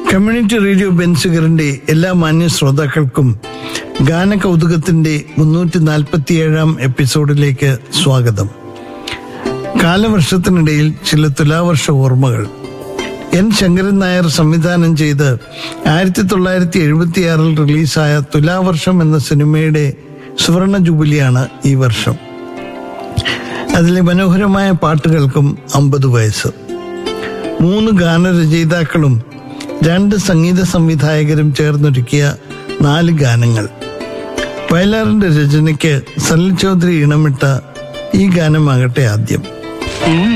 community radio ബെൻസുകറിന്റെ എല്ലാ മാന്യ ശ്രോതാക്കൾക്കും ഗാന കൗതുകത്തിന്റെ മുന്നൂറ്റി നാൽപ്പത്തിയേഴാം എപ്പിസോഡിലേക്ക് സ്വാഗതം കാലവർഷത്തിനിടയിൽ ചില തുലാവർഷ ഓർമ്മകൾ എൻ ശങ്കരൻ നായർ സംവിധാനം ചെയ്ത് ആയിരത്തി തൊള്ളായിരത്തി എഴുപത്തിയാറിൽ റിലീസായ തുലാവർഷം എന്ന സിനിമയുടെ സുവർണ ജൂബിലിയാണ് ഈ വർഷം അതിലെ മനോഹരമായ പാട്ടുകൾക്കും അമ്പത് വയസ്സ് മൂന്ന് ഗാനരചയിതാക്കളും രണ്ട് സംഗീത സംവിധായകരും ചേർന്നൊരുക്കിയ നാല് ഗാനങ്ങൾ വയലാറിന്റെ രചനയ്ക്ക് സലിൽ ചൗധരി ഇണമിട്ട ഈ ഗാനമാകട്ടെ ആദ്യം